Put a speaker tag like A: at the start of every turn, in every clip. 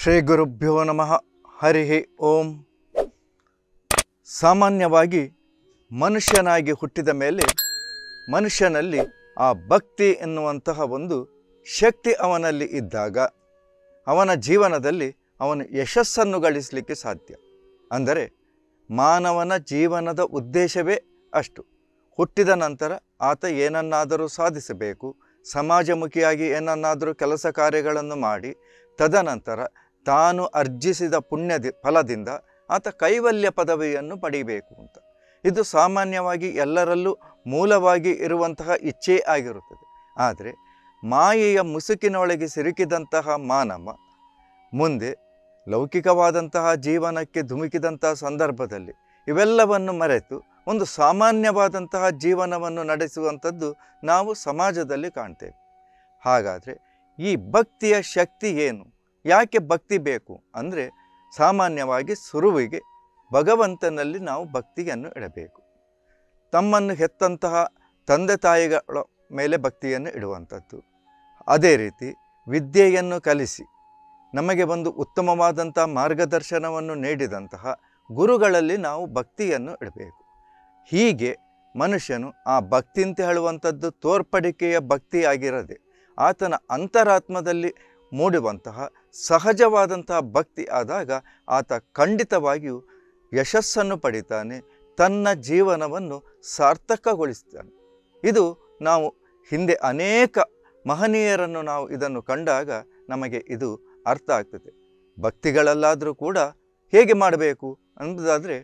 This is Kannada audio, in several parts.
A: ಶ್ರೀ ಗುರುಭ್ಯೋ ನಮಃ ಹರಿ ಓಂ ಸಾಮಾನ್ಯವಾಗಿ ಮನುಷ್ಯನಾಗಿ ಹುಟ್ಟಿದ ಮೇಲೆ ಮನುಷ್ಯನಲ್ಲಿ ಆ ಭಕ್ತಿ ಎನ್ನುವಂತಹ ಒಂದು ಶಕ್ತಿ ಅವನಲ್ಲಿ ಇದ್ದಾಗ ಅವನ ಜೀವನದಲ್ಲಿ ಅವನು ಯಶಸ್ಸನ್ನು ಗಳಿಸಲಿಕ್ಕೆ ಸಾಧ್ಯ ಅಂದರೆ ಮಾನವನ ಜೀವನದ ಉದ್ದೇಶವೇ ಅಷ್ಟು ಹುಟ್ಟಿದ ನಂತರ ಆತ ಏನನ್ನಾದರೂ ಸಾಧಿಸಬೇಕು ಸಮಾಜಮುಖಿಯಾಗಿ ಏನನ್ನಾದರೂ ಕೆಲಸ ಕಾರ್ಯಗಳನ್ನು ಮಾಡಿ ತದನಂತರ ತಾನು ಅರ್ಜಿಸಿದ ಪುಣ್ಯದ ಫಲದಿಂದ ಆತ ಕೈವಲ್ಯ ಪದವಿಯನ್ನು ಪಡೆಯಬೇಕು ಅಂತ ಇದು ಸಾಮಾನ್ಯವಾಗಿ ಎಲ್ಲರಲ್ಲೂ ಮೂಲವಾಗಿ ಇರುವಂತಹ ಇಚ್ಛೆ ಆಗಿರುತ್ತದೆ ಆದರೆ ಮಾಯೆಯ ಮುಸುಕಿನೊಳಗೆ ಸಿಲುಕಿದಂತಹ ಮಾನವ ಮುಂದೆ ಲೌಕಿಕವಾದಂತಹ ಜೀವನಕ್ಕೆ ಧುಮುಕಿದಂತಹ ಸಂದರ್ಭದಲ್ಲಿ ಇವೆಲ್ಲವನ್ನು ಮರೆತು ಒಂದು ಸಾಮಾನ್ಯವಾದಂತಹ ಜೀವನವನ್ನು ನಡೆಸುವಂಥದ್ದು ನಾವು ಸಮಾಜದಲ್ಲಿ ಕಾಣ್ತೇವೆ ಹಾಗಾದರೆ ಈ ಭಕ್ತಿಯ ಶಕ್ತಿ ಏನು ಯಾಕೆ ಭಕ್ತಿ ಬೇಕು ಅಂದರೆ ಸಾಮಾನ್ಯವಾಗಿ ಸುರುವಿಗೆ ಭಗವಂತನಲ್ಲಿ ನಾವು ಭಕ್ತಿಯನ್ನು ಇಡಬೇಕು ತಮ್ಮನ್ನು ಹೆತ್ತಂತಹ ತಂದೆ ತಾಯಿಗಳ ಮೇಲೆ ಭಕ್ತಿಯನ್ನು ಇಡುವಂಥದ್ದು ಅದೇ ರೀತಿ ವಿದ್ಯೆಯನ್ನು ಕಲಿಸಿ ನಮಗೆ ಒಂದು ಉತ್ತಮವಾದಂಥ ಮಾರ್ಗದರ್ಶನವನ್ನು ನೀಡಿದಂತಹ ಗುರುಗಳಲ್ಲಿ ನಾವು ಭಕ್ತಿಯನ್ನು ಇಡಬೇಕು ಹೀಗೆ ಮನುಷ್ಯನು ಆ ಭಕ್ತಿ ಅಂತ ಹೇಳುವಂಥದ್ದು ತೋರ್ಪಡಿಕೆಯ ಭಕ್ತಿ ಆಗಿರದೆ ಆತನ ಅಂತರಾತ್ಮದಲ್ಲಿ ಮೂಡುವಂತಹ ಸಹಜವಾದಂತಹ ಭಕ್ತಿ ಆದಾಗ ಆತ ಖಂಡಿತವಾಗಿಯೂ ಯಶಸ್ಸನ್ನು ಪಡಿತಾನೆ ತನ್ನ ಜೀವನವನ್ನು ಸಾರ್ಥಕಗೊಳಿಸ್ತಾನೆ ಇದು ನಾವು ಹಿಂದೆ ಅನೇಕ ಮಹನೀಯರನ್ನು ನಾವು ಇದನ್ನು ಕಂಡಾಗ ನಮಗೆ ಇದು ಅರ್ಥ ಆಗ್ತದೆ ಭಕ್ತಿಗಳಲ್ಲಾದರೂ ಕೂಡ ಹೇಗೆ ಮಾಡಬೇಕು ಅನ್ನೋದಾದರೆ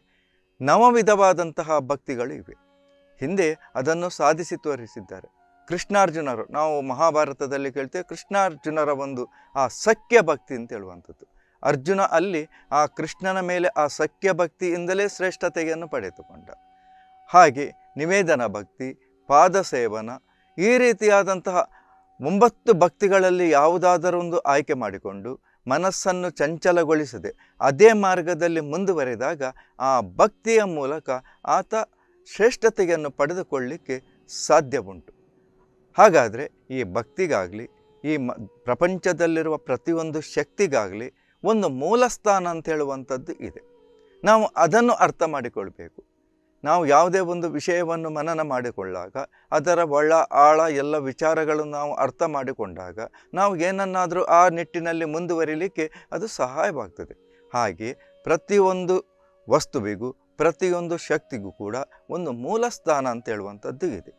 A: ನವವಿಧವಾದಂತಹ ಭಕ್ತಿಗಳು ಇವೆ ಹಿಂದೆ ಅದನ್ನು ಸಾಧಿಸಿ ತೋರಿಸಿದ್ದಾರೆ ಕೃಷ್ಣಾರ್ಜುನರು ನಾವು ಮಹಾಭಾರತದಲ್ಲಿ ಕೇಳ್ತೇವೆ ಕೃಷ್ಣಾರ್ಜುನರ ಒಂದು ಆ ಸಖ್ಯ ಭಕ್ತಿ ಅಂತ ಹೇಳುವಂಥದ್ದು ಅರ್ಜುನ ಅಲ್ಲಿ ಆ ಕೃಷ್ಣನ ಮೇಲೆ ಆ ಸಖ್ಯ ಭಕ್ತಿಯಿಂದಲೇ ಶ್ರೇಷ್ಠತೆಯನ್ನು ಪಡೆದುಕೊಂಡ ಹಾಗೆ ನಿವೇದನ ಭಕ್ತಿ ಪಾದ ಸೇವನ ಈ ರೀತಿಯಾದಂತಹ ಒಂಬತ್ತು ಭಕ್ತಿಗಳಲ್ಲಿ ಯಾವುದಾದರೊಂದು ಆಯ್ಕೆ ಮಾಡಿಕೊಂಡು ಮನಸ್ಸನ್ನು ಚಂಚಲಗೊಳಿಸದೆ ಅದೇ ಮಾರ್ಗದಲ್ಲಿ ಮುಂದುವರೆದಾಗ ಆ ಭಕ್ತಿಯ ಮೂಲಕ ಆತ ಶ್ರೇಷ್ಠತೆಯನ್ನು ಪಡೆದುಕೊಳ್ಳಿಕ್ಕೆ ಸಾಧ್ಯವುಂಟು ಹಾಗಾದರೆ ಈ ಭಕ್ತಿಗಾಗಲಿ ಈ ಮ ಪ್ರಪಂಚದಲ್ಲಿರುವ ಪ್ರತಿಯೊಂದು ಶಕ್ತಿಗಾಗಲಿ ಒಂದು ಮೂಲಸ್ಥಾನ ಅಂತ ಹೇಳುವಂಥದ್ದು ಇದೆ ನಾವು ಅದನ್ನು ಅರ್ಥ ಮಾಡಿಕೊಳ್ಬೇಕು ನಾವು ಯಾವುದೇ ಒಂದು ವಿಷಯವನ್ನು ಮನನ ಮಾಡಿಕೊಳ್ಳಾಗ ಅದರ ಒಳ ಆಳ ಎಲ್ಲ ವಿಚಾರಗಳನ್ನು ನಾವು ಅರ್ಥ ಮಾಡಿಕೊಂಡಾಗ ನಾವು ಏನನ್ನಾದರೂ ಆ ನಿಟ್ಟಿನಲ್ಲಿ ಮುಂದುವರಿಲಿಕ್ಕೆ ಅದು ಸಹಾಯವಾಗ್ತದೆ ಹಾಗೆ ಪ್ರತಿಯೊಂದು ವಸ್ತುವಿಗೂ ಪ್ರತಿಯೊಂದು ಶಕ್ತಿಗೂ ಕೂಡ ಒಂದು ಮೂಲ ಸ್ಥಾನ ಅಂತ ಹೇಳುವಂಥದ್ದು ಇದೆ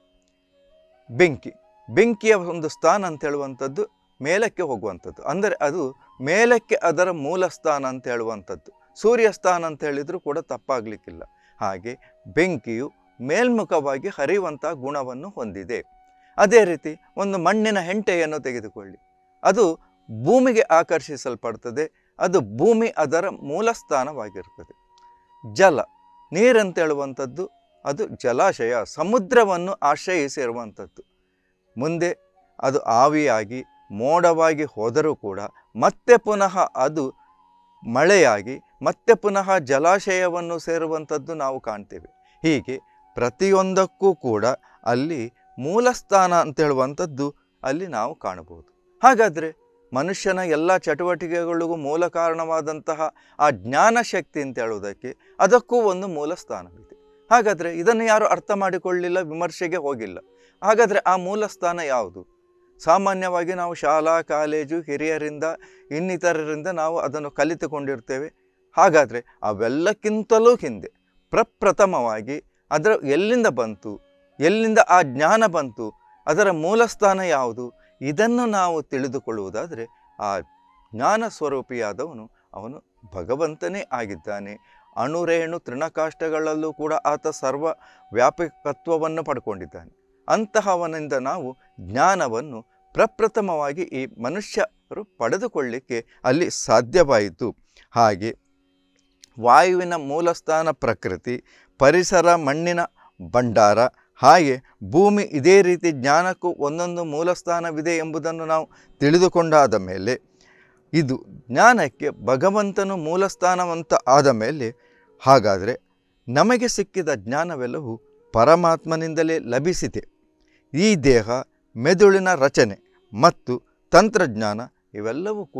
A: ಬೆಂಕಿ ಬೆಂಕಿಯ ಒಂದು ಸ್ಥಾನ ಅಂತ ಹೇಳುವಂಥದ್ದು ಮೇಲಕ್ಕೆ ಹೋಗುವಂಥದ್ದು ಅಂದರೆ ಅದು ಮೇಲಕ್ಕೆ ಅದರ ಮೂಲ ಸ್ಥಾನ ಅಂತ ಹೇಳುವಂಥದ್ದು ಸೂರ್ಯ ಸ್ಥಾನ ಅಂತ ಹೇಳಿದರೂ ಕೂಡ ತಪ್ಪಾಗಲಿಕ್ಕಿಲ್ಲ ಹಾಗೆ ಬೆಂಕಿಯು ಮೇಲ್ಮುಖವಾಗಿ ಹರಿಯುವಂಥ ಗುಣವನ್ನು ಹೊಂದಿದೆ ಅದೇ ರೀತಿ ಒಂದು ಮಣ್ಣಿನ ಹೆಂಟೆಯನ್ನು ತೆಗೆದುಕೊಳ್ಳಿ ಅದು ಭೂಮಿಗೆ ಆಕರ್ಷಿಸಲ್ಪಡ್ತದೆ ಅದು ಭೂಮಿ ಅದರ ಮೂಲ ಸ್ಥಾನವಾಗಿರ್ತದೆ ಜಲ ನೀರಂತ ಹೇಳುವಂಥದ್ದು ಅದು ಜಲಾಶಯ ಸಮುದ್ರವನ್ನು ಆಶ್ರಯಿಸಿರುವಂಥದ್ದು ಮುಂದೆ ಅದು ಆವಿಯಾಗಿ ಮೋಡವಾಗಿ ಹೋದರೂ ಕೂಡ ಮತ್ತೆ ಪುನಃ ಅದು ಮಳೆಯಾಗಿ ಮತ್ತೆ ಪುನಃ ಜಲಾಶಯವನ್ನು ಸೇರುವಂಥದ್ದು ನಾವು ಕಾಣ್ತೇವೆ ಹೀಗೆ ಪ್ರತಿಯೊಂದಕ್ಕೂ ಕೂಡ ಅಲ್ಲಿ ಮೂಲಸ್ಥಾನ ಅಂತ ಹೇಳುವಂಥದ್ದು ಅಲ್ಲಿ ನಾವು ಕಾಣಬಹುದು ಹಾಗಾದರೆ ಮನುಷ್ಯನ ಎಲ್ಲ ಚಟುವಟಿಕೆಗಳಿಗೂ ಮೂಲ ಕಾರಣವಾದಂತಹ ಆ ಜ್ಞಾನ ಶಕ್ತಿ ಅಂತ ಹೇಳುವುದಕ್ಕೆ ಅದಕ್ಕೂ ಒಂದು ಮೂಲ ಸ್ಥಾನವಿದೆ ಹಾಗಾದರೆ ಇದನ್ನು ಯಾರು ಅರ್ಥ ಮಾಡಿಕೊಳ್ಳಿಲ್ಲ ವಿಮರ್ಶೆಗೆ ಹೋಗಿಲ್ಲ ಹಾಗಾದರೆ ಆ ಮೂಲ ಸ್ಥಾನ ಯಾವುದು ಸಾಮಾನ್ಯವಾಗಿ ನಾವು ಶಾಲಾ ಕಾಲೇಜು ಹಿರಿಯರಿಂದ ಇನ್ನಿತರರಿಂದ ನಾವು ಅದನ್ನು ಕಲಿತುಕೊಂಡಿರ್ತೇವೆ ಹಾಗಾದರೆ ಅವೆಲ್ಲಕ್ಕಿಂತಲೂ ಹಿಂದೆ ಪ್ರಪ್ರಥಮವಾಗಿ ಅದರ ಎಲ್ಲಿಂದ ಬಂತು ಎಲ್ಲಿಂದ ಆ ಜ್ಞಾನ ಬಂತು ಅದರ ಮೂಲಸ್ಥಾನ ಯಾವುದು ಇದನ್ನು ನಾವು ತಿಳಿದುಕೊಳ್ಳುವುದಾದರೆ ಆ ಜ್ಞಾನ ಸ್ವರೂಪಿಯಾದವನು ಅವನು ಭಗವಂತನೇ ಆಗಿದ್ದಾನೆ ಅಣುರೇಣು ತೃಣಕಾಷ್ಟಗಳಲ್ಲೂ ಕೂಡ ಆತ ಸರ್ವ ವ್ಯಾಪಕತ್ವವನ್ನು ಪಡ್ಕೊಂಡಿದ್ದಾನೆ ಅಂತಹವನಿಂದ ನಾವು ಜ್ಞಾನವನ್ನು ಪ್ರಪ್ರಥಮವಾಗಿ ಈ ಮನುಷ್ಯರು ಪಡೆದುಕೊಳ್ಳಿಕ್ಕೆ ಅಲ್ಲಿ ಸಾಧ್ಯವಾಯಿತು ಹಾಗೆ ವಾಯುವಿನ ಮೂಲಸ್ಥಾನ ಪ್ರಕೃತಿ ಪರಿಸರ ಮಣ್ಣಿನ ಭಂಡಾರ ಹಾಗೆ ಭೂಮಿ ಇದೇ ರೀತಿ ಜ್ಞಾನಕ್ಕೂ ಒಂದೊಂದು ಮೂಲಸ್ಥಾನವಿದೆ ಎಂಬುದನ್ನು ನಾವು ತಿಳಿದುಕೊಂಡಾದ ಮೇಲೆ ಇದು ಜ್ಞಾನಕ್ಕೆ ಭಗವಂತನು ಮೂಲಸ್ಥಾನವಂತ ಆದ ಮೇಲೆ ಹಾಗಾದರೆ ನಮಗೆ ಸಿಕ್ಕಿದ ಜ್ಞಾನವೆಲ್ಲವೂ ಪರಮಾತ್ಮನಿಂದಲೇ ಲಭಿಸಿದೆ ಈ ದೇಹ ಮೆದುಳಿನ ರಚನೆ ಮತ್ತು ತಂತ್ರಜ್ಞಾನ ಇವೆಲ್ಲವೂ ಕೂಡ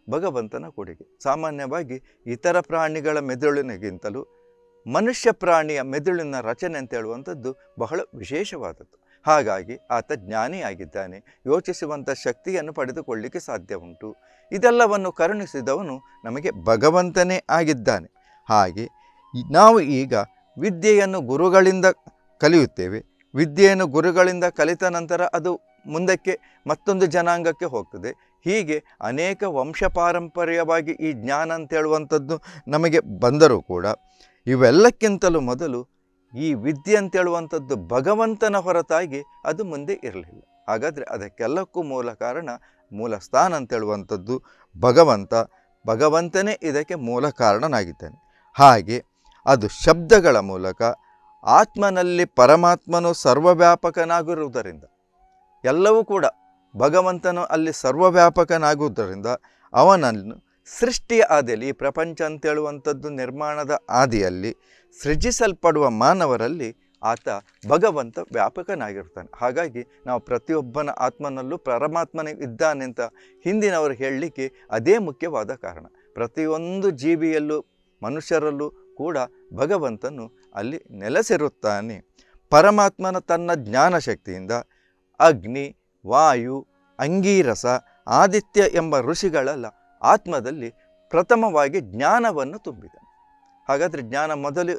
A: ಭಗವಂತನ ಕೊಡುಗೆ ಸಾಮಾನ್ಯವಾಗಿ ಇತರ ಪ್ರಾಣಿಗಳ ಮೆದುಳಿನಗಿಂತಲೂ ಮನುಷ್ಯ ಪ್ರಾಣಿಯ ಮೆದುಳಿನ ರಚನೆ ಅಂತ ಹೇಳುವಂಥದ್ದು ಬಹಳ ವಿಶೇಷವಾದದ್ದು ಹಾಗಾಗಿ ಆತ ಜ್ಞಾನಿಯಾಗಿದ್ದಾನೆ ಯೋಚಿಸುವಂಥ ಶಕ್ತಿಯನ್ನು ಪಡೆದುಕೊಳ್ಳಿಕ್ಕೆ ಸಾಧ್ಯ ಉಂಟು ಇದೆಲ್ಲವನ್ನು ಕರುಣಿಸಿದವನು ನಮಗೆ ಭಗವಂತನೇ ಆಗಿದ್ದಾನೆ ಹಾಗೆ ಈ- ನಾವು ಈಗ ವಿದ್ಯೆಯನ್ನು ಗುರುಗಳಿಂದ ಕಲಿಯುತ್ತೇವೆ ವಿದ್ಯೆಯನ್ನು ಗುರುಗಳಿಂದ ಕಲಿತ ನಂತರ ಅದು ಮುಂದಕ್ಕೆ ಮತ್ತೊಂದು ಜನಾಂಗಕ್ಕೆ ಹೋಗ್ತದೆ ಹೀಗೆ ಅನೇಕ ವಂಶ ಪಾರಂಪರ್ಯವಾಗಿ ಈ ಜ್ಞಾನ ಅಂತ ಹೇಳುವಂಥದ್ದು ನಮಗೆ ಬಂದರೂ ಕೂಡ ಇವೆಲ್ಲಕ್ಕಿಂತಲೂ ಮೊದಲು ಈ ವಿದ್ಯೆ ಅಂತ ಹೇಳುವಂಥದ್ದು ಭಗವಂತನ ಹೊರತಾಗಿ ಅದು ಮುಂದೆ ಇರಲಿಲ್ಲ ಹಾಗಾದರೆ ಅದಕ್ಕೆಲ್ಲಕ್ಕೂ ಮೂಲ ಕಾರಣ ಮೂಲ ಸ್ಥಾನ ಅಂತ ಹೇಳುವಂಥದ್ದು ಭಗವಂತ ಭಗವಂತನೇ ಇದಕ್ಕೆ ಮೂಲ ಕಾರಣನಾಗಿದ್ದಾನೆ ಹಾಗೆ ಅದು ಶಬ್ದಗಳ ಮೂಲಕ ಆತ್ಮನಲ್ಲಿ ಪರಮಾತ್ಮನು ಸರ್ವವ್ಯಾಪಕನಾಗಿರುವುದರಿಂದ ಎಲ್ಲವೂ ಕೂಡ ಭಗವಂತನು ಅಲ್ಲಿ ಸರ್ವವ್ಯಾಪಕನಾಗುವುದರಿಂದ ಅವನನ್ನು ಸೃಷ್ಟಿಯ ಆದಿಯಲ್ಲಿ ಈ ಪ್ರಪಂಚ ಅಂತ ಹೇಳುವಂಥದ್ದು ನಿರ್ಮಾಣದ ಆದಿಯಲ್ಲಿ ಸೃಜಿಸಲ್ಪಡುವ ಮಾನವರಲ್ಲಿ ಆತ ಭಗವಂತ ವ್ಯಾಪಕನಾಗಿರ್ತಾನೆ ಹಾಗಾಗಿ ನಾವು ಪ್ರತಿಯೊಬ್ಬನ ಆತ್ಮನಲ್ಲೂ ಪರಮಾತ್ಮನೇ ಇದ್ದಾನೆ ಅಂತ ಹಿಂದಿನವರು ಹೇಳಲಿಕ್ಕೆ ಅದೇ ಮುಖ್ಯವಾದ ಕಾರಣ ಪ್ರತಿಯೊಂದು ಜೀವಿಯಲ್ಲೂ ಮನುಷ್ಯರಲ್ಲೂ ಕೂಡ ಭಗವಂತನು ಅಲ್ಲಿ ನೆಲೆಸಿರುತ್ತಾನೆ ಪರಮಾತ್ಮನ ತನ್ನ ಜ್ಞಾನಶಕ್ತಿಯಿಂದ ಅಗ್ನಿ ವಾಯು ಅಂಗೀರಸ ಆದಿತ್ಯ ಎಂಬ ಋಷಿಗಳೆಲ್ಲ ಆತ್ಮದಲ್ಲಿ ಪ್ರಥಮವಾಗಿ ಜ್ಞಾನವನ್ನು ತುಂಬಿದನು ಹಾಗಾದರೆ ಜ್ಞಾನ ಮೊದಲು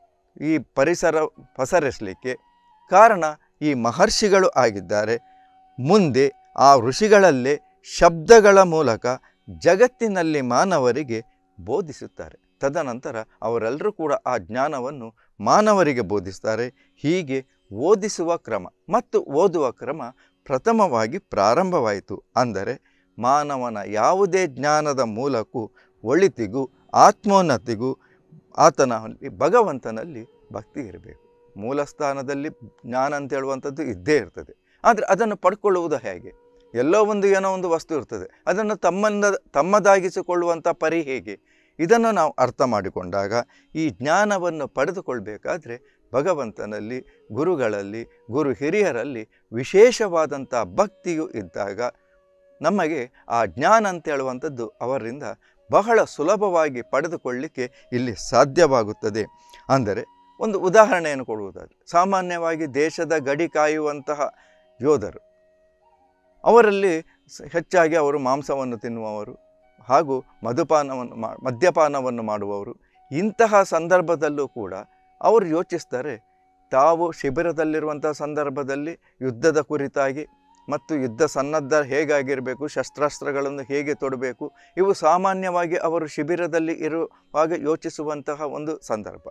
A: ಈ ಪರಿಸರ ಪಸರಿಸಲಿಕ್ಕೆ ಕಾರಣ ಈ ಮಹರ್ಷಿಗಳು ಆಗಿದ್ದಾರೆ ಮುಂದೆ ಆ ಋಷಿಗಳಲ್ಲೇ ಶಬ್ದಗಳ ಮೂಲಕ ಜಗತ್ತಿನಲ್ಲಿ ಮಾನವರಿಗೆ ಬೋಧಿಸುತ್ತಾರೆ ತದನಂತರ ಅವರೆಲ್ಲರೂ ಕೂಡ ಆ ಜ್ಞಾನವನ್ನು ಮಾನವರಿಗೆ ಬೋಧಿಸ್ತಾರೆ ಹೀಗೆ ಓದಿಸುವ ಕ್ರಮ ಮತ್ತು ಓದುವ ಕ್ರಮ ಪ್ರಥಮವಾಗಿ ಪ್ರಾರಂಭವಾಯಿತು ಅಂದರೆ ಮಾನವನ ಯಾವುದೇ ಜ್ಞಾನದ ಮೂಲಕೂ ಒಳಿತಿಗೂ ಆತ್ಮೋನ್ನತಿಗೂ ಆತನಲ್ಲಿ ಭಗವಂತನಲ್ಲಿ ಭಕ್ತಿ ಇರಬೇಕು ಮೂಲ ಸ್ಥಾನದಲ್ಲಿ ಜ್ಞಾನ ಅಂತ ಹೇಳುವಂಥದ್ದು ಇದ್ದೇ ಇರ್ತದೆ ಆದರೆ ಅದನ್ನು ಪಡ್ಕೊಳ್ಳುವುದು ಹೇಗೆ ಎಲ್ಲೋ ಒಂದು ಏನೋ ಒಂದು ವಸ್ತು ಇರ್ತದೆ ಅದನ್ನು ತಮ್ಮನ್ನ ತಮ್ಮದಾಗಿಸಿಕೊಳ್ಳುವಂಥ ಪರಿ ಹೇಗೆ ಇದನ್ನು ನಾವು ಅರ್ಥ ಮಾಡಿಕೊಂಡಾಗ ಈ ಜ್ಞಾನವನ್ನು ಪಡೆದುಕೊಳ್ಬೇಕಾದ್ರೆ ಭಗವಂತನಲ್ಲಿ ಗುರುಗಳಲ್ಲಿ ಗುರು ಹಿರಿಯರಲ್ಲಿ ವಿಶೇಷವಾದಂಥ ಭಕ್ತಿಯು ಇದ್ದಾಗ ನಮಗೆ ಆ ಜ್ಞಾನ ಅಂತ ಹೇಳುವಂಥದ್ದು ಅವರಿಂದ ಬಹಳ ಸುಲಭವಾಗಿ ಪಡೆದುಕೊಳ್ಳಿಕ್ಕೆ ಇಲ್ಲಿ ಸಾಧ್ಯವಾಗುತ್ತದೆ ಅಂದರೆ ಒಂದು ಉದಾಹರಣೆಯನ್ನು ಕೊಡುವುದಾದರೆ ಸಾಮಾನ್ಯವಾಗಿ ದೇಶದ ಗಡಿ ಕಾಯುವಂತಹ ಯೋಧರು ಅವರಲ್ಲಿ ಸ- ಹೆಚ್ಚಾಗಿ ಅವರು ಮಾಂಸವನ್ನು ತಿನ್ನುವವರು ಹಾಗೂ ಮಧುಪಾನವನ್ನು ಮಾ ಮದ್ಯಪಾನವನ್ನು ಮಾಡುವವರು ಇಂತಹ ಸಂದರ್ಭದಲ್ಲೂ ಕೂಡ ಅವರು ಯೋಚಿಸ್ತಾರೆ ತಾವು ಶಿಬಿರದಲ್ಲಿರುವಂಥ ಸಂದರ್ಭದಲ್ಲಿ ಯುದ್ಧದ ಕುರಿತಾಗಿ ಮತ್ತು ಯುದ್ಧ ಸನ್ನದ್ಧ ಹೇಗಾಗಿರಬೇಕು ಶಸ್ತ್ರಾಸ್ತ್ರಗಳನ್ನು ಹೇಗೆ ತೊಡಬೇಕು ಇವು ಸಾಮಾನ್ಯವಾಗಿ ಅವರು ಶಿಬಿರದಲ್ಲಿ ಇರುವಾಗ ಯೋಚಿಸುವಂತಹ ಒಂದು ಸಂದರ್ಭ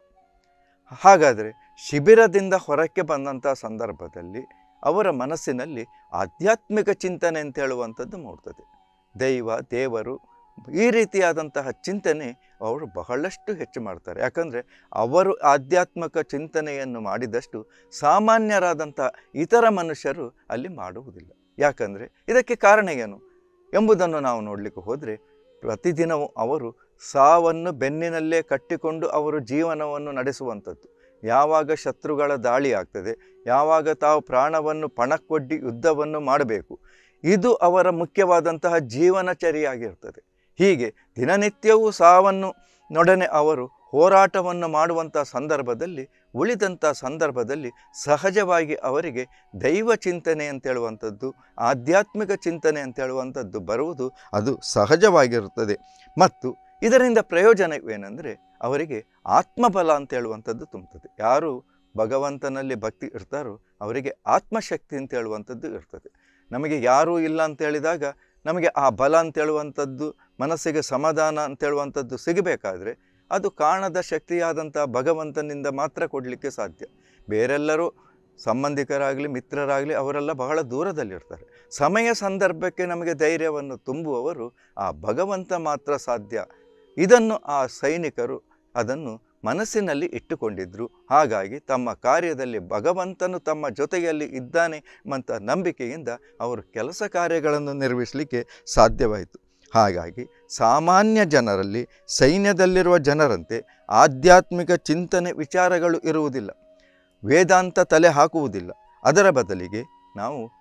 A: ಹಾಗಾದರೆ ಶಿಬಿರದಿಂದ ಹೊರಕ್ಕೆ ಬಂದಂಥ ಸಂದರ್ಭದಲ್ಲಿ ಅವರ ಮನಸ್ಸಿನಲ್ಲಿ ಆಧ್ಯಾತ್ಮಿಕ ಚಿಂತನೆ ಅಂತ ಹೇಳುವಂಥದ್ದು ಮೂಡ್ತದೆ ದೈವ ದೇವರು ಈ ರೀತಿಯಾದಂತಹ ಚಿಂತನೆ ಅವರು ಬಹಳಷ್ಟು ಹೆಚ್ಚು ಮಾಡ್ತಾರೆ ಯಾಕಂದರೆ ಅವರು ಆಧ್ಯಾತ್ಮಿಕ ಚಿಂತನೆಯನ್ನು ಮಾಡಿದಷ್ಟು ಸಾಮಾನ್ಯರಾದಂಥ ಇತರ ಮನುಷ್ಯರು ಅಲ್ಲಿ ಮಾಡುವುದಿಲ್ಲ ಯಾಕಂದರೆ ಇದಕ್ಕೆ ಕಾರಣ ಏನು ಎಂಬುದನ್ನು ನಾವು ನೋಡಲಿಕ್ಕೆ ಹೋದರೆ ಪ್ರತಿದಿನವೂ ಅವರು ಸಾವನ್ನು ಬೆನ್ನಿನಲ್ಲೇ ಕಟ್ಟಿಕೊಂಡು ಅವರು ಜೀವನವನ್ನು ನಡೆಸುವಂಥದ್ದು ಯಾವಾಗ ಶತ್ರುಗಳ ದಾಳಿ ಆಗ್ತದೆ ಯಾವಾಗ ತಾವು ಪ್ರಾಣವನ್ನು ಪಣಕ್ಕೊಡ್ಡಿ ಯುದ್ಧವನ್ನು ಮಾಡಬೇಕು ಇದು ಅವರ ಮುಖ್ಯವಾದಂತಹ ಜೀವನಚರಿಯಾಗಿರ್ತದೆ ಹೀಗೆ ದಿನನಿತ್ಯವೂ ಸಾವನ್ನು ನೊಡನೆ ಅವರು ಹೋರಾಟವನ್ನು ಮಾಡುವಂಥ ಸಂದರ್ಭದಲ್ಲಿ ಉಳಿದಂಥ ಸಂದರ್ಭದಲ್ಲಿ ಸಹಜವಾಗಿ ಅವರಿಗೆ ದೈವ ಚಿಂತನೆ ಅಂತ ಹೇಳುವಂಥದ್ದು ಆಧ್ಯಾತ್ಮಿಕ ಚಿಂತನೆ ಅಂತ ಹೇಳುವಂಥದ್ದು ಬರುವುದು ಅದು ಸಹಜವಾಗಿರುತ್ತದೆ ಮತ್ತು ಇದರಿಂದ ಪ್ರಯೋಜನವೇನೆಂದರೆ ಅವರಿಗೆ ಆತ್ಮಬಲ ಅಂತ ಹೇಳುವಂಥದ್ದು ತುಂಬುತ್ತದೆ ಯಾರು ಭಗವಂತನಲ್ಲಿ ಭಕ್ತಿ ಇರ್ತಾರೋ ಅವರಿಗೆ ಆತ್ಮಶಕ್ತಿ ಅಂತ ಹೇಳುವಂಥದ್ದು ಇರ್ತದೆ ನಮಗೆ ಯಾರೂ ಇಲ್ಲ ಅಂತ ಹೇಳಿದಾಗ ನಮಗೆ ಆ ಬಲ ಅಂತ ಹೇಳುವಂಥದ್ದು ಮನಸ್ಸಿಗೆ ಸಮಾಧಾನ ಅಂತ ಹೇಳುವಂಥದ್ದು ಸಿಗಬೇಕಾದ್ರೆ ಅದು ಕಾಣದ ಶಕ್ತಿಯಾದಂಥ ಭಗವಂತನಿಂದ ಮಾತ್ರ ಕೊಡಲಿಕ್ಕೆ ಸಾಧ್ಯ ಬೇರೆಲ್ಲರೂ ಸಂಬಂಧಿಕರಾಗಲಿ ಮಿತ್ರರಾಗಲಿ ಅವರೆಲ್ಲ ಬಹಳ ದೂರದಲ್ಲಿರ್ತಾರೆ ಸಮಯ ಸಂದರ್ಭಕ್ಕೆ ನಮಗೆ ಧೈರ್ಯವನ್ನು ತುಂಬುವವರು ಆ ಭಗವಂತ ಮಾತ್ರ ಸಾಧ್ಯ ಇದನ್ನು ಆ ಸೈನಿಕರು ಅದನ್ನು ಮನಸ್ಸಿನಲ್ಲಿ ಇಟ್ಟುಕೊಂಡಿದ್ದರು ಹಾಗಾಗಿ ತಮ್ಮ ಕಾರ್ಯದಲ್ಲಿ ಭಗವಂತನು ತಮ್ಮ ಜೊತೆಯಲ್ಲಿ ಇದ್ದಾನೆ ಎಂಬಂಥ ನಂಬಿಕೆಯಿಂದ ಅವರು ಕೆಲಸ ಕಾರ್ಯಗಳನ್ನು ನಿರ್ವಹಿಸಲಿಕ್ಕೆ ಸಾಧ್ಯವಾಯಿತು ಹಾಗಾಗಿ ಸಾಮಾನ್ಯ ಜನರಲ್ಲಿ ಸೈನ್ಯದಲ್ಲಿರುವ ಜನರಂತೆ ಆಧ್ಯಾತ್ಮಿಕ ಚಿಂತನೆ ವಿಚಾರಗಳು ಇರುವುದಿಲ್ಲ ವೇದಾಂತ ತಲೆ ಹಾಕುವುದಿಲ್ಲ ಅದರ ಬದಲಿಗೆ ನಾವು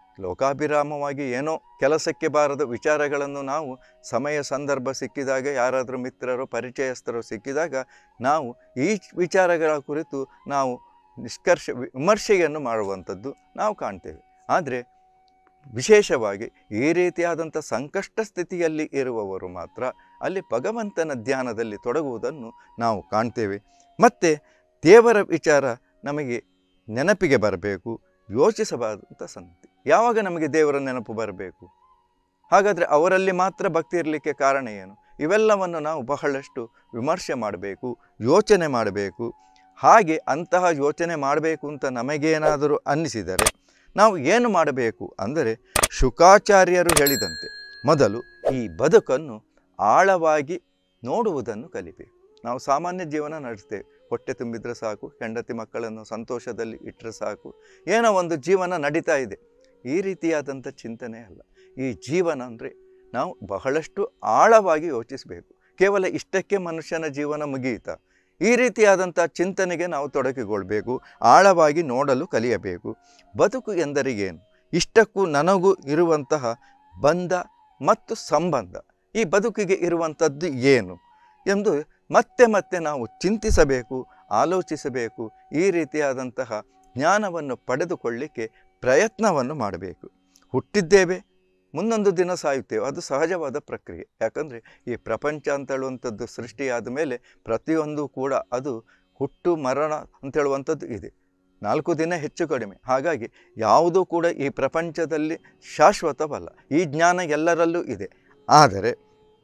A: ಲೋಕಾಭಿರಾಮವಾಗಿ ಏನೋ ಕೆಲಸಕ್ಕೆ ಬಾರದ ವಿಚಾರಗಳನ್ನು ನಾವು ಸಮಯ ಸಂದರ್ಭ ಸಿಕ್ಕಿದಾಗ ಯಾರಾದರೂ ಮಿತ್ರರು ಪರಿಚಯಸ್ಥರು ಸಿಕ್ಕಿದಾಗ ನಾವು ಈ ವಿಚಾರಗಳ ಕುರಿತು ನಾವು ನಿಷ್ಕರ್ಷ ವಿಮರ್ಶೆಯನ್ನು ಮಾಡುವಂಥದ್ದು ನಾವು ಕಾಣ್ತೇವೆ ಆದರೆ ವಿಶೇಷವಾಗಿ ಈ ರೀತಿಯಾದಂಥ ಸಂಕಷ್ಟ ಸ್ಥಿತಿಯಲ್ಲಿ ಇರುವವರು ಮಾತ್ರ ಅಲ್ಲಿ ಭಗವಂತನ ಧ್ಯಾನದಲ್ಲಿ ತೊಡಗುವುದನ್ನು ನಾವು ಕಾಣ್ತೇವೆ ಮತ್ತು ದೇವರ ವಿಚಾರ ನಮಗೆ ನೆನಪಿಗೆ ಬರಬೇಕು ಯೋಚಿಸಬಾರದಂಥ ಸಂಗತಿ ಯಾವಾಗ ನಮಗೆ ದೇವರ ನೆನಪು ಬರಬೇಕು ಹಾಗಾದರೆ ಅವರಲ್ಲಿ ಮಾತ್ರ ಭಕ್ತಿ ಇರಲಿಕ್ಕೆ ಕಾರಣ ಏನು ಇವೆಲ್ಲವನ್ನು ನಾವು ಬಹಳಷ್ಟು ವಿಮರ್ಶೆ ಮಾಡಬೇಕು ಯೋಚನೆ ಮಾಡಬೇಕು ಹಾಗೆ ಅಂತಹ ಯೋಚನೆ ಮಾಡಬೇಕು ಅಂತ ನಮಗೇನಾದರೂ ಅನ್ನಿಸಿದರೆ ನಾವು ಏನು ಮಾಡಬೇಕು ಅಂದರೆ ಶುಕಾಚಾರ್ಯರು ಹೇಳಿದಂತೆ ಮೊದಲು ಈ ಬದುಕನ್ನು ಆಳವಾಗಿ ನೋಡುವುದನ್ನು ಕಲಿಬೇಕು ನಾವು ಸಾಮಾನ್ಯ ಜೀವನ ನಡೆಸ್ತೇವೆ ಹೊಟ್ಟೆ ತುಂಬಿದ್ರೆ ಸಾಕು ಹೆಂಡತಿ ಮಕ್ಕಳನ್ನು ಸಂತೋಷದಲ್ಲಿ ಇಟ್ಟರೆ ಸಾಕು ಏನೋ ಒಂದು ಜೀವನ ನಡೀತಾ ಇದೆ ಈ ರೀತಿಯಾದಂಥ ಚಿಂತನೆ ಅಲ್ಲ ಈ ಜೀವನ ಅಂದರೆ ನಾವು ಬಹಳಷ್ಟು ಆಳವಾಗಿ ಯೋಚಿಸಬೇಕು ಕೇವಲ ಇಷ್ಟಕ್ಕೆ ಮನುಷ್ಯನ ಜೀವನ ಮುಗಿಯಿತಾ ಈ ರೀತಿಯಾದಂಥ ಚಿಂತನೆಗೆ ನಾವು ತೊಡಗಿಕೊಳ್ಬೇಕು ಆಳವಾಗಿ ನೋಡಲು ಕಲಿಯಬೇಕು ಬದುಕು ಎಂದರೆ ಏನು ಇಷ್ಟಕ್ಕೂ ನನಗೂ ಇರುವಂತಹ ಬಂಧ ಮತ್ತು ಸಂಬಂಧ ಈ ಬದುಕಿಗೆ ಇರುವಂಥದ್ದು ಏನು ಎಂದು ಮತ್ತೆ ಮತ್ತೆ ನಾವು ಚಿಂತಿಸಬೇಕು ಆಲೋಚಿಸಬೇಕು ಈ ರೀತಿಯಾದಂತಹ ಜ್ಞಾನವನ್ನು ಪಡೆದುಕೊಳ್ಳಿಕ್ಕೆ ಪ್ರಯತ್ನವನ್ನು ಮಾಡಬೇಕು ಹುಟ್ಟಿದ್ದೇವೆ ಮುಂದೊಂದು ದಿನ ಸಾಯುತ್ತೇವೆ ಅದು ಸಹಜವಾದ ಪ್ರಕ್ರಿಯೆ ಯಾಕಂದರೆ ಈ ಪ್ರಪಂಚ ಅಂತ ಹೇಳುವಂಥದ್ದು ಸೃಷ್ಟಿಯಾದ ಮೇಲೆ ಪ್ರತಿಯೊಂದು ಕೂಡ ಅದು ಹುಟ್ಟು ಮರಣ ಅಂತ ಹೇಳುವಂಥದ್ದು ಇದೆ ನಾಲ್ಕು ದಿನ ಹೆಚ್ಚು ಕಡಿಮೆ ಹಾಗಾಗಿ ಯಾವುದೂ ಕೂಡ ಈ ಪ್ರಪಂಚದಲ್ಲಿ ಶಾಶ್ವತವಲ್ಲ ಈ ಜ್ಞಾನ ಎಲ್ಲರಲ್ಲೂ ಇದೆ ಆದರೆ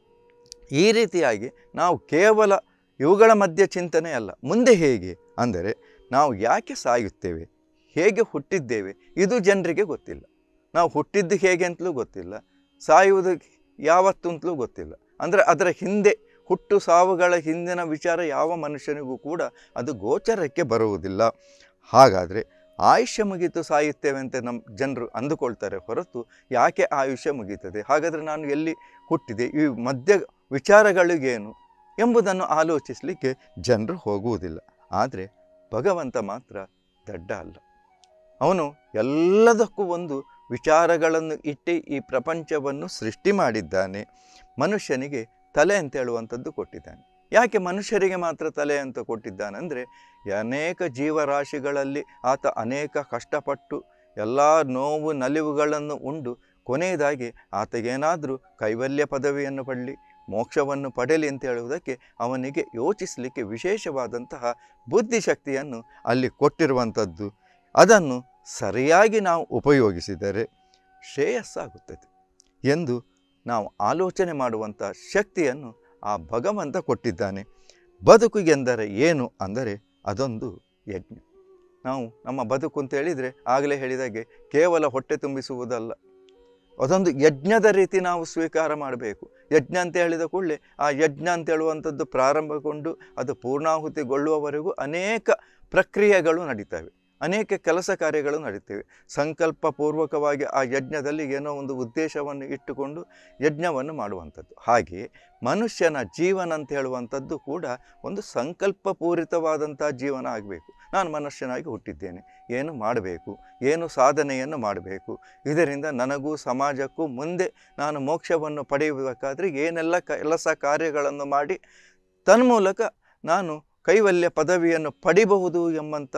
A: ಈ ರೀತಿಯಾಗಿ ನಾವು ಕೇವಲ ಇವುಗಳ ಮಧ್ಯೆ ಚಿಂತನೆ ಅಲ್ಲ ಮುಂದೆ ಹೇಗೆ ಅಂದರೆ ನಾವು ಯಾಕೆ ಸಾಯುತ್ತೇವೆ ಹೇಗೆ ಹುಟ್ಟಿದ್ದೇವೆ ಇದು ಜನರಿಗೆ ಗೊತ್ತಿಲ್ಲ ನಾವು ಹುಟ್ಟಿದ್ದು ಹೇಗೆ ಅಂತಲೂ ಗೊತ್ತಿಲ್ಲ ಸಾಯುವುದು ಯಾವತ್ತು ಅಂತಲೂ ಗೊತ್ತಿಲ್ಲ ಅಂದರೆ ಅದರ ಹಿಂದೆ ಹುಟ್ಟು ಸಾವುಗಳ ಹಿಂದಿನ ವಿಚಾರ ಯಾವ ಮನುಷ್ಯನಿಗೂ ಕೂಡ ಅದು ಗೋಚರಕ್ಕೆ ಬರುವುದಿಲ್ಲ ಹಾಗಾದರೆ ಆಯುಷ್ಯ ಮುಗಿತು ಸಾಯುತ್ತೇವೆ ಅಂತ ನಮ್ಮ ಜನರು ಅಂದುಕೊಳ್ತಾರೆ ಹೊರತು ಯಾಕೆ ಆಯುಷ್ಯ ಮುಗೀತದೆ ಹಾಗಾದರೆ ನಾನು ಎಲ್ಲಿ ಹುಟ್ಟಿದೆ ಈ ಮಧ್ಯ ವಿಚಾರಗಳಿಗೇನು ಎಂಬುದನ್ನು ಆಲೋಚಿಸಲಿಕ್ಕೆ ಜನರು ಹೋಗುವುದಿಲ್ಲ ಆದರೆ ಭಗವಂತ ಮಾತ್ರ ದಡ್ಡ ಅಲ್ಲ ಅವನು ಎಲ್ಲದಕ್ಕೂ ಒಂದು ವಿಚಾರಗಳನ್ನು ಇಟ್ಟು ಈ ಪ್ರಪಂಚವನ್ನು ಸೃಷ್ಟಿ ಮಾಡಿದ್ದಾನೆ ಮನುಷ್ಯನಿಗೆ ತಲೆ ಅಂತ ಹೇಳುವಂಥದ್ದು ಕೊಟ್ಟಿದ್ದಾನೆ ಯಾಕೆ ಮನುಷ್ಯರಿಗೆ ಮಾತ್ರ ತಲೆ ಅಂತ ಕೊಟ್ಟಿದ್ದಾನೆಂದರೆ ಅನೇಕ ಜೀವರಾಶಿಗಳಲ್ಲಿ ಆತ ಅನೇಕ ಕಷ್ಟಪಟ್ಟು ಎಲ್ಲ ನೋವು ನಲಿವುಗಳನ್ನು ಉಂಡು ಕೊನೆಯದಾಗಿ ಆತಗೇನಾದರೂ ಕೈವಲ್ಯ ಪದವಿಯನ್ನು ಪಡಲಿ ಮೋಕ್ಷವನ್ನು ಪಡೆಯಲಿ ಅಂತ ಹೇಳುವುದಕ್ಕೆ ಅವನಿಗೆ ಯೋಚಿಸಲಿಕ್ಕೆ ವಿಶೇಷವಾದಂತಹ ಬುದ್ಧಿಶಕ್ತಿಯನ್ನು ಅಲ್ಲಿ ಕೊಟ್ಟಿರುವಂಥದ್ದು ಅದನ್ನು ಸರಿಯಾಗಿ ನಾವು ಉಪಯೋಗಿಸಿದರೆ ಶ್ರೇಯಸ್ಸಾಗುತ್ತದೆ ಎಂದು ನಾವು ಆಲೋಚನೆ ಮಾಡುವಂಥ ಶಕ್ತಿಯನ್ನು ಆ ಭಗವಂತ ಕೊಟ್ಟಿದ್ದಾನೆ ಬದುಕು ಎಂದರೆ ಏನು ಅಂದರೆ ಅದೊಂದು ಯಜ್ಞ ನಾವು ನಮ್ಮ ಬದುಕು ಅಂತ ಹೇಳಿದರೆ ಆಗಲೇ ಹೇಳಿದಾಗೆ ಕೇವಲ ಹೊಟ್ಟೆ ತುಂಬಿಸುವುದಲ್ಲ ಅದೊಂದು ಯಜ್ಞದ ರೀತಿ ನಾವು ಸ್ವೀಕಾರ ಮಾಡಬೇಕು ಯಜ್ಞ ಅಂತ ಹೇಳಿದ ಕೂಡಲೇ ಆ ಯಜ್ಞ ಅಂತ ಹೇಳುವಂಥದ್ದು ಪ್ರಾರಂಭಗೊಂಡು ಅದು ಪೂರ್ಣಾಹುತಿಗೊಳ್ಳುವವರೆಗೂ ಅನೇಕ ಪ್ರಕ್ರಿಯೆಗಳು ನಡೀತವೆ ಅನೇಕ ಕೆಲಸ ಕಾರ್ಯಗಳು ನಡೀತವೆ ಸಂಕಲ್ಪ ಪೂರ್ವಕವಾಗಿ ಆ ಯಜ್ಞದಲ್ಲಿ ಏನೋ ಒಂದು ಉದ್ದೇಶವನ್ನು ಇಟ್ಟುಕೊಂಡು ಯಜ್ಞವನ್ನು ಮಾಡುವಂಥದ್ದು ಹಾಗೆಯೇ ಮನುಷ್ಯನ ಜೀವನ ಅಂತ ಹೇಳುವಂಥದ್ದು ಕೂಡ ಒಂದು ಸಂಕಲ್ಪಪೂರಿತವಾದಂಥ ಜೀವನ ಆಗಬೇಕು ನಾನು ಮನುಷ್ಯನಾಗಿ ಹುಟ್ಟಿದ್ದೇನೆ ಏನು ಮಾಡಬೇಕು ಏನು ಸಾಧನೆಯನ್ನು ಮಾಡಬೇಕು ಇದರಿಂದ ನನಗೂ ಸಮಾಜಕ್ಕೂ ಮುಂದೆ ನಾನು ಮೋಕ್ಷವನ್ನು ಪಡೆಯಬೇಕಾದ್ರೆ ಏನೆಲ್ಲ ಕೆಲಸ ಕಾರ್ಯಗಳನ್ನು ಮಾಡಿ ತನ್ಮೂಲಕ ನಾನು ಕೈವಲ್ಯ ಪದವಿಯನ್ನು ಪಡಿಬಹುದು ಎಂಬಂಥ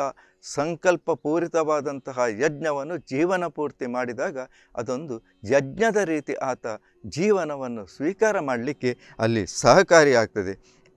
A: ಸಂಕಲ್ಪಪೂರಿತವಾದಂತಹ ಯಜ್ಞವನ್ನು ಜೀವನ ಪೂರ್ತಿ ಮಾಡಿದಾಗ ಅದೊಂದು ಯಜ್ಞದ ರೀತಿ ಆತ ಜೀವನವನ್ನು ಸ್ವೀಕಾರ ಮಾಡಲಿಕ್ಕೆ ಅಲ್ಲಿ ಸಹಕಾರಿಯಾಗ್ತದೆ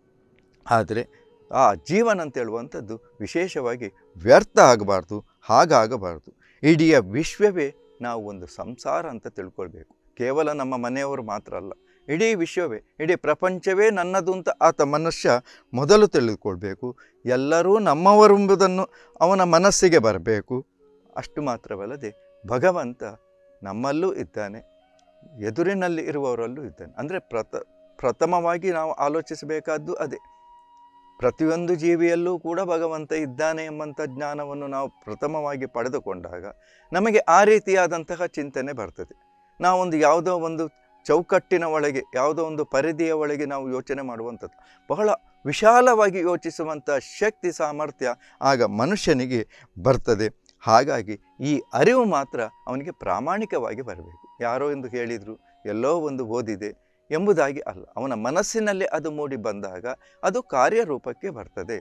A: ಆದರೆ ಆ ಜೀವನ ಅಂತ ಹೇಳುವಂಥದ್ದು ವಿಶೇಷವಾಗಿ ವ್ಯರ್ಥ ಆಗಬಾರ್ದು ಹಾಗಾಗಬಾರ್ದು ಇಡೀ ವಿಶ್ವವೇ ನಾವು ಒಂದು ಸಂಸಾರ ಅಂತ ತಿಳ್ಕೊಳ್ಬೇಕು ಕೇವಲ ನಮ್ಮ ಮನೆಯವರು ಮಾತ್ರ ಅಲ್ಲ ಇಡೀ ವಿಶ್ವವೇ ಇಡೀ ಪ್ರಪಂಚವೇ ನನ್ನದು ಅಂತ ಆತ ಮನುಷ್ಯ ಮೊದಲು ತಿಳಿದುಕೊಳ್ಬೇಕು ಎಲ್ಲರೂ ನಮ್ಮವರೆಂಬುದನ್ನು ಅವನ ಮನಸ್ಸಿಗೆ ಬರಬೇಕು ಅಷ್ಟು ಮಾತ್ರವಲ್ಲದೆ ಭಗವಂತ ನಮ್ಮಲ್ಲೂ ಇದ್ದಾನೆ ಎದುರಿನಲ್ಲಿ ಇರುವವರಲ್ಲೂ ಇದ್ದಾನೆ ಅಂದರೆ ಪ್ರಥ ಪ್ರಥಮವಾಗಿ ನಾವು ಆಲೋಚಿಸಬೇಕಾದ್ದು ಅದೇ ಪ್ರತಿಯೊಂದು ಜೀವಿಯಲ್ಲೂ ಕೂಡ ಭಗವಂತ ಇದ್ದಾನೆ ಎಂಬಂಥ ಜ್ಞಾನವನ್ನು ನಾವು ಪ್ರಥಮವಾಗಿ ಪಡೆದುಕೊಂಡಾಗ ನಮಗೆ ಆ ರೀತಿಯಾದಂತಹ ಚಿಂತನೆ ಬರ್ತದೆ ನಾವೊಂದು ಯಾವುದೋ ಒಂದು ಚೌಕಟ್ಟಿನ ಒಳಗೆ ಯಾವುದೋ ಒಂದು ಪರಿಧಿಯ ಒಳಗೆ ನಾವು ಯೋಚನೆ ಮಾಡುವಂಥದ್ದು ಬಹಳ ವಿಶಾಲವಾಗಿ ಯೋಚಿಸುವಂಥ ಶಕ್ತಿ ಸಾಮರ್ಥ್ಯ ಆಗ ಮನುಷ್ಯನಿಗೆ ಬರ್ತದೆ ಹಾಗಾಗಿ ಈ ಅರಿವು ಮಾತ್ರ ಅವನಿಗೆ ಪ್ರಾಮಾಣಿಕವಾಗಿ ಬರಬೇಕು ಯಾರೋ ಎಂದು ಹೇಳಿದರು ಎಲ್ಲೋ ಒಂದು ಓದಿದೆ ಎಂಬುದಾಗಿ ಅಲ್ಲ ಅವನ ಮನಸ್ಸಿನಲ್ಲಿ ಅದು ಮೂಡಿ ಬಂದಾಗ ಅದು ಕಾರ್ಯರೂಪಕ್ಕೆ ಬರ್ತದೆ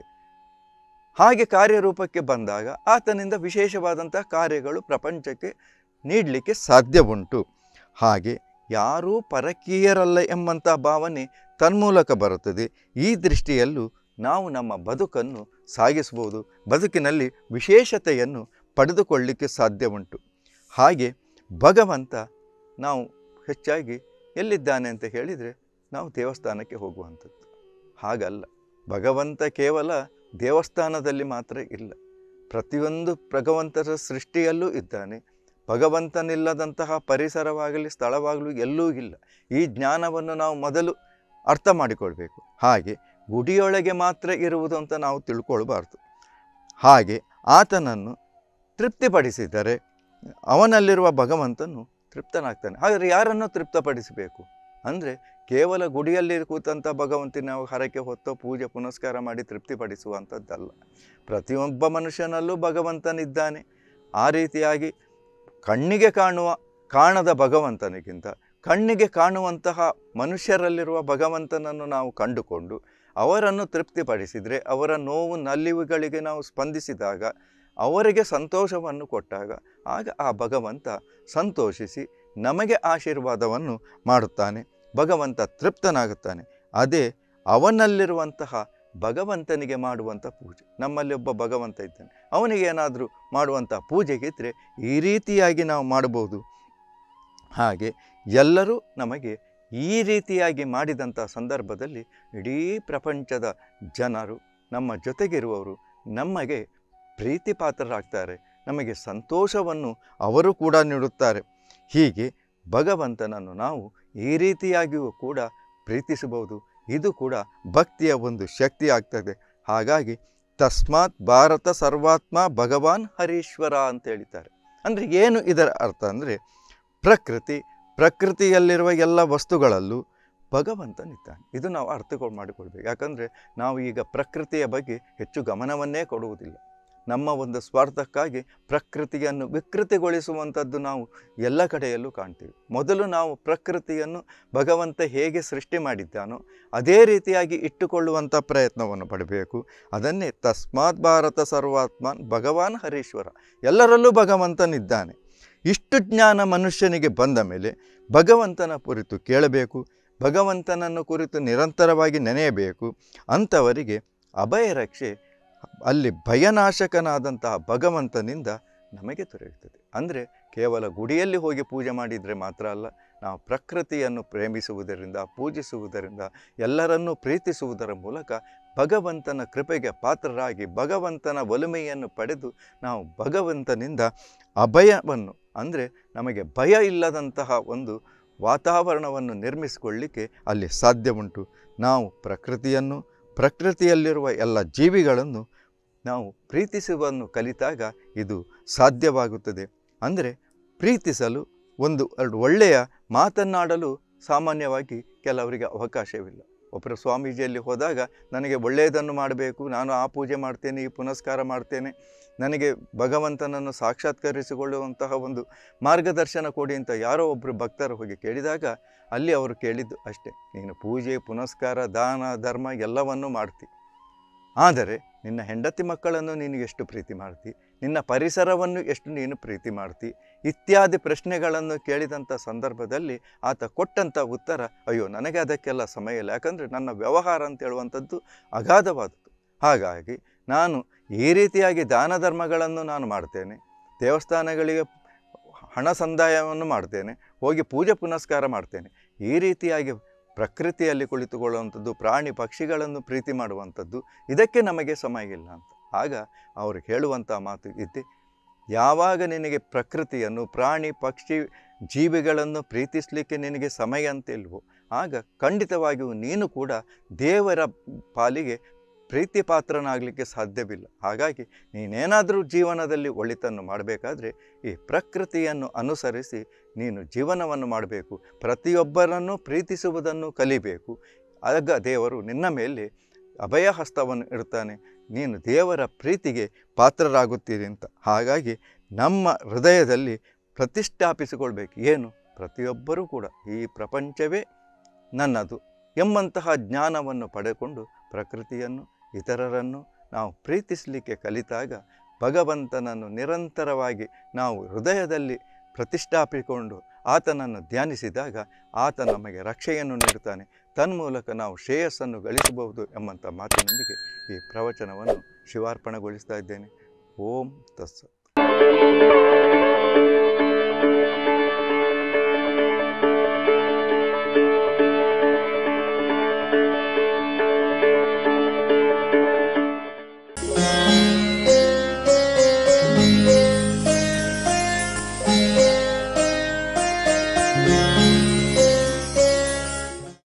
A: ಹಾಗೆ ಕಾರ್ಯರೂಪಕ್ಕೆ ಬಂದಾಗ ಆತನಿಂದ ವಿಶೇಷವಾದಂಥ ಕಾರ್ಯಗಳು ಪ್ರಪಂಚಕ್ಕೆ ನೀಡಲಿಕ್ಕೆ ಸಾಧ್ಯ ಉಂಟು ಹಾಗೆ ಯಾರೂ ಪರಕೀಯರಲ್ಲ ಎಂಬಂಥ ಭಾವನೆ ತನ್ಮೂಲಕ ಬರುತ್ತದೆ ಈ ದೃಷ್ಟಿಯಲ್ಲೂ ನಾವು ನಮ್ಮ ಬದುಕನ್ನು ಸಾಗಿಸ್ಬೋದು ಬದುಕಿನಲ್ಲಿ ವಿಶೇಷತೆಯನ್ನು ಪಡೆದುಕೊಳ್ಳಲಿಕ್ಕೆ ಸಾಧ್ಯ ಉಂಟು ಹಾಗೆ ಭಗವಂತ ನಾವು ಹೆಚ್ಚಾಗಿ ಎಲ್ಲಿದ್ದಾನೆ ಅಂತ ಹೇಳಿದರೆ ನಾವು ದೇವಸ್ಥಾನಕ್ಕೆ ಹೋಗುವಂಥದ್ದು ಹಾಗಲ್ಲ ಭಗವಂತ ಕೇವಲ ದೇವಸ್ಥಾನದಲ್ಲಿ ಮಾತ್ರ ಇಲ್ಲ ಪ್ರತಿಯೊಂದು ಭಗವಂತನ ಸೃಷ್ಟಿಯಲ್ಲೂ ಇದ್ದಾನೆ ಭಗವಂತನಿಲ್ಲದಂತಹ ಪರಿಸರವಾಗಲಿ ಸ್ಥಳವಾಗಲಿ ಎಲ್ಲೂ ಇಲ್ಲ ಈ ಜ್ಞಾನವನ್ನು ನಾವು ಮೊದಲು ಅರ್ಥ ಮಾಡಿಕೊಳ್ಬೇಕು ಹಾಗೆ ಗುಡಿಯೊಳಗೆ ಮಾತ್ರ ಇರುವುದು ಅಂತ ನಾವು ತಿಳ್ಕೊಳ್ಬಾರ್ದು ಹಾಗೆ ಆತನನ್ನು ತೃಪ್ತಿಪಡಿಸಿದರೆ ಅವನಲ್ಲಿರುವ ಭಗವಂತನು ತೃಪ್ತನಾಗ್ತಾನೆ ಹಾಗಾದರೆ ಯಾರನ್ನು ತೃಪ್ತಪಡಿಸಬೇಕು ಅಂದರೆ ಕೇವಲ ಗುಡಿಯಲ್ಲಿ ಕೂತಂಥ ಭಗವಂತನ ನಾವು ಹರಕೆ ಹೊತ್ತೋ ಪೂಜೆ ಪುನಸ್ಕಾರ ಮಾಡಿ ತೃಪ್ತಿಪಡಿಸುವಂಥದ್ದಲ್ಲ ಪ್ರತಿಯೊಬ್ಬ ಮನುಷ್ಯನಲ್ಲೂ ಭಗವಂತನಿದ್ದಾನೆ ಆ ರೀತಿಯಾಗಿ ಕಣ್ಣಿಗೆ ಕಾಣುವ ಕಾಣದ ಭಗವಂತನಿಗಿಂತ ಕಣ್ಣಿಗೆ ಕಾಣುವಂತಹ ಮನುಷ್ಯರಲ್ಲಿರುವ ಭಗವಂತನನ್ನು ನಾವು ಕಂಡುಕೊಂಡು ಅವರನ್ನು ತೃಪ್ತಿಪಡಿಸಿದರೆ ಅವರ ನೋವು ನಲಿವುಗಳಿಗೆ ನಾವು ಸ್ಪಂದಿಸಿದಾಗ ಅವರಿಗೆ ಸಂತೋಷವನ್ನು ಕೊಟ್ಟಾಗ ಆಗ ಆ ಭಗವಂತ ಸಂತೋಷಿಸಿ ನಮಗೆ ಆಶೀರ್ವಾದವನ್ನು ಮಾಡುತ್ತಾನೆ ಭಗವಂತ ತೃಪ್ತನಾಗುತ್ತಾನೆ ಅದೇ ಅವನಲ್ಲಿರುವಂತಹ ಭಗವಂತನಿಗೆ ಮಾಡುವಂಥ ಪೂಜೆ ನಮ್ಮಲ್ಲಿ ಒಬ್ಬ ಭಗವಂತ ಇದ್ದಾನೆ ಅವನಿಗೆ ಏನಾದರೂ ಮಾಡುವಂಥ ಪೂಜೆಗಿದ್ದರೆ ಈ ರೀತಿಯಾಗಿ ನಾವು ಮಾಡಬಹುದು ಹಾಗೆ ಎಲ್ಲರೂ ನಮಗೆ ಈ ರೀತಿಯಾಗಿ ಮಾಡಿದಂಥ ಸಂದರ್ಭದಲ್ಲಿ ಇಡೀ ಪ್ರಪಂಚದ ಜನರು ನಮ್ಮ ಜೊತೆಗಿರುವವರು ನಮಗೆ ಪ್ರೀತಿ ಪಾತ್ರರಾಗ್ತಾರೆ ನಮಗೆ ಸಂತೋಷವನ್ನು ಅವರು ಕೂಡ ನೀಡುತ್ತಾರೆ ಹೀಗೆ ಭಗವಂತನನ್ನು ನಾವು ಈ ರೀತಿಯಾಗಿಯೂ ಕೂಡ ಪ್ರೀತಿಸಬಹುದು ಇದು ಕೂಡ ಭಕ್ತಿಯ ಒಂದು ಶಕ್ತಿ ಆಗ್ತದೆ ಹಾಗಾಗಿ ತಸ್ಮಾತ್ ಭಾರತ ಸರ್ವಾತ್ಮ ಭಗವಾನ್ ಹರೀಶ್ವರ ಅಂತ ಹೇಳಿದ್ದಾರೆ ಅಂದರೆ ಏನು ಇದರ ಅರ್ಥ ಅಂದರೆ ಪ್ರಕೃತಿ ಪ್ರಕೃತಿಯಲ್ಲಿರುವ ಎಲ್ಲ ವಸ್ತುಗಳಲ್ಲೂ ಭಗವಂತನಿದ್ದಾನೆ ಇದು ನಾವು ಅರ್ಥ ಮಾಡಿಕೊಳ್ಬೇಕು ಯಾಕಂದರೆ ನಾವು ಈಗ ಪ್ರಕೃತಿಯ ಬಗ್ಗೆ ಹೆಚ್ಚು ಗಮನವನ್ನೇ ಕೊಡುವುದಿಲ್ಲ ನಮ್ಮ ಒಂದು ಸ್ವಾರ್ಥಕ್ಕಾಗಿ ಪ್ರಕೃತಿಯನ್ನು ವಿಕೃತಿಗೊಳಿಸುವಂಥದ್ದು ನಾವು ಎಲ್ಲ ಕಡೆಯಲ್ಲೂ ಕಾಣ್ತೀವಿ ಮೊದಲು ನಾವು ಪ್ರಕೃತಿಯನ್ನು ಭಗವಂತ ಹೇಗೆ ಸೃಷ್ಟಿ ಮಾಡಿದ್ದಾನೋ ಅದೇ ರೀತಿಯಾಗಿ ಇಟ್ಟುಕೊಳ್ಳುವಂಥ ಪ್ರಯತ್ನವನ್ನು ಪಡಬೇಕು ಅದನ್ನೇ ತಸ್ಮಾತ್ ಭಾರತ ಸರ್ವಾತ್ಮನ್ ಭಗವಾನ್ ಹರೀಶ್ವರ ಎಲ್ಲರಲ್ಲೂ ಭಗವಂತನಿದ್ದಾನೆ ಇಷ್ಟು ಜ್ಞಾನ ಮನುಷ್ಯನಿಗೆ ಬಂದ ಮೇಲೆ ಭಗವಂತನ ಕುರಿತು ಕೇಳಬೇಕು ಭಗವಂತನನ್ನು ಕುರಿತು ನಿರಂತರವಾಗಿ ನೆನೆಯಬೇಕು ಅಂಥವರಿಗೆ ಅಭಯ ರಕ್ಷೆ ಅಲ್ಲಿ ಭಯನಾಶಕನಾದಂತಹ ಭಗವಂತನಿಂದ ನಮಗೆ ದೊರೆಯುತ್ತದೆ ಅಂದರೆ ಕೇವಲ ಗುಡಿಯಲ್ಲಿ ಹೋಗಿ ಪೂಜೆ ಮಾಡಿದರೆ ಮಾತ್ರ ಅಲ್ಲ ನಾವು ಪ್ರಕೃತಿಯನ್ನು ಪ್ರೇಮಿಸುವುದರಿಂದ ಪೂಜಿಸುವುದರಿಂದ ಎಲ್ಲರನ್ನೂ ಪ್ರೀತಿಸುವುದರ ಮೂಲಕ ಭಗವಂತನ ಕೃಪೆಗೆ ಪಾತ್ರರಾಗಿ ಭಗವಂತನ ಒಲುಮೆಯನ್ನು ಪಡೆದು ನಾವು ಭಗವಂತನಿಂದ ಅಭಯವನ್ನು ಅಂದರೆ ನಮಗೆ ಭಯ ಇಲ್ಲದಂತಹ ಒಂದು ವಾತಾವರಣವನ್ನು ನಿರ್ಮಿಸಿಕೊಳ್ಳಿಕ್ಕೆ ಅಲ್ಲಿ ಸಾಧ್ಯ ಉಂಟು ನಾವು ಪ್ರಕೃತಿಯನ್ನು ಪ್ರಕೃತಿಯಲ್ಲಿರುವ ಎಲ್ಲ ಜೀವಿಗಳನ್ನು ನಾವು ಪ್ರೀತಿಸುವನ್ನು ಕಲಿತಾಗ ಇದು ಸಾಧ್ಯವಾಗುತ್ತದೆ ಅಂದರೆ ಪ್ರೀತಿಸಲು ಒಂದು ಎರಡು ಒಳ್ಳೆಯ ಮಾತನ್ನಾಡಲು ಸಾಮಾನ್ಯವಾಗಿ ಕೆಲವರಿಗೆ ಅವಕಾಶವಿಲ್ಲ ಒಬ್ಬರು ಸ್ವಾಮೀಜಿಯಲ್ಲಿ ಹೋದಾಗ ನನಗೆ ಒಳ್ಳೆಯದನ್ನು ಮಾಡಬೇಕು ನಾನು ಆ ಪೂಜೆ ಮಾಡ್ತೇನೆ ಈ ಪುನಸ್ಕಾರ ಮಾಡ್ತೇನೆ ನನಗೆ ಭಗವಂತನನ್ನು ಸಾಕ್ಷಾತ್ಕರಿಸಿಕೊಳ್ಳುವಂತಹ ಒಂದು ಮಾರ್ಗದರ್ಶನ ಕೊಡಿ ಅಂತ ಯಾರೋ ಒಬ್ಬರು ಭಕ್ತರು ಹೋಗಿ ಕೇಳಿದಾಗ ಅಲ್ಲಿ ಅವರು ಕೇಳಿದ್ದು ಅಷ್ಟೇ ನೀನು ಪೂಜೆ ಪುನಸ್ಕಾರ ದಾನ ಧರ್ಮ ಎಲ್ಲವನ್ನೂ ಮಾಡ್ತಿ ಆದರೆ ನಿನ್ನ ಹೆಂಡತಿ ಮಕ್ಕಳನ್ನು ನೀನು ಎಷ್ಟು ಪ್ರೀತಿ ಮಾಡ್ತಿ ನಿನ್ನ ಪರಿಸರವನ್ನು ಎಷ್ಟು ನೀನು ಪ್ರೀತಿ ಮಾಡ್ತಿ ಇತ್ಯಾದಿ ಪ್ರಶ್ನೆಗಳನ್ನು ಕೇಳಿದಂಥ ಸಂದರ್ಭದಲ್ಲಿ ಆತ ಕೊಟ್ಟಂಥ ಉತ್ತರ ಅಯ್ಯೋ ನನಗೆ ಅದಕ್ಕೆಲ್ಲ ಸಮಯ ಇಲ್ಲ ಯಾಕಂದರೆ ನನ್ನ ವ್ಯವಹಾರ ಅಂತ ಹೇಳುವಂಥದ್ದು ಅಗಾಧವಾದದ್ದು ಹಾಗಾಗಿ ನಾನು ಈ ರೀತಿಯಾಗಿ ದಾನ ಧರ್ಮಗಳನ್ನು ನಾನು ಮಾಡ್ತೇನೆ ದೇವಸ್ಥಾನಗಳಿಗೆ ಹಣ ಸಂದಾಯವನ್ನು ಮಾಡ್ತೇನೆ ಹೋಗಿ ಪೂಜೆ ಪುನಸ್ಕಾರ ಮಾಡ್ತೇನೆ ಈ ರೀತಿಯಾಗಿ ಪ್ರಕೃತಿಯಲ್ಲಿ ಕುಳಿತುಕೊಳ್ಳುವಂಥದ್ದು ಪ್ರಾಣಿ ಪಕ್ಷಿಗಳನ್ನು ಪ್ರೀತಿ ಮಾಡುವಂಥದ್ದು ಇದಕ್ಕೆ ನಮಗೆ ಸಮಯ ಇಲ್ಲ ಅಂತ ಆಗ ಅವರು ಹೇಳುವಂಥ ಮಾತು ಇದ್ದೆ ಯಾವಾಗ ನಿನಗೆ ಪ್ರಕೃತಿಯನ್ನು ಪ್ರಾಣಿ ಪಕ್ಷಿ ಜೀವಿಗಳನ್ನು ಪ್ರೀತಿಸಲಿಕ್ಕೆ ನಿನಗೆ ಸಮಯ ಅಂತ ಇಲ್ವೋ ಆಗ ಖಂಡಿತವಾಗಿಯೂ ನೀನು ಕೂಡ ದೇವರ ಪಾಲಿಗೆ ಪ್ರೀತಿ ಪಾತ್ರನಾಗಲಿಕ್ಕೆ ಸಾಧ್ಯವಿಲ್ಲ ಹಾಗಾಗಿ ನೀನೇನಾದರೂ ಜೀವನದಲ್ಲಿ ಒಳಿತನ್ನು ಮಾಡಬೇಕಾದ್ರೆ ಈ ಪ್ರಕೃತಿಯನ್ನು ಅನುಸರಿಸಿ ನೀನು ಜೀವನವನ್ನು ಮಾಡಬೇಕು ಪ್ರತಿಯೊಬ್ಬರನ್ನು ಪ್ರೀತಿಸುವುದನ್ನು ಕಲಿಬೇಕು ಆಗ ದೇವರು ನಿನ್ನ ಮೇಲೆ ಅಭಯ ಹಸ್ತವನ್ನು ಇಡ್ತಾನೆ ನೀನು ದೇವರ ಪ್ರೀತಿಗೆ ಪಾತ್ರರಾಗುತ್ತೀರಿ ಅಂತ ಹಾಗಾಗಿ ನಮ್ಮ ಹೃದಯದಲ್ಲಿ ಪ್ರತಿಷ್ಠಾಪಿಸಿಕೊಳ್ಬೇಕು ಏನು ಪ್ರತಿಯೊಬ್ಬರೂ ಕೂಡ ಈ ಪ್ರಪಂಚವೇ ನನ್ನದು ಎಂಬಂತಹ ಜ್ಞಾನವನ್ನು ಪಡೆದುಕೊಂಡು ಪ್ರಕೃತಿಯನ್ನು ಇತರರನ್ನು ನಾವು ಪ್ರೀತಿಸಲಿಕ್ಕೆ ಕಲಿತಾಗ ಭಗವಂತನನ್ನು ನಿರಂತರವಾಗಿ ನಾವು ಹೃದಯದಲ್ಲಿ ಪ್ರತಿಷ್ಠಾಪಿಸಿಕೊಂಡು ಆತನನ್ನು ಧ್ಯಾನಿಸಿದಾಗ ಆತ ನಮಗೆ ರಕ್ಷೆಯನ್ನು ನೀಡುತ್ತಾನೆ ತನ್ಮೂಲಕ ನಾವು ಶ್ರೇಯಸ್ಸನ್ನು ಗಳಿಸಬಹುದು ಎಂಬಂಥ ಮಾತಿನೊಂದಿಗೆ ಈ ಪ್ರವಚನವನ್ನು ಶಿವಾರ್ಪಣೆಗೊಳಿಸ್ತಾ ಇದ್ದೇನೆ ಓಂ ತಸ್ಸ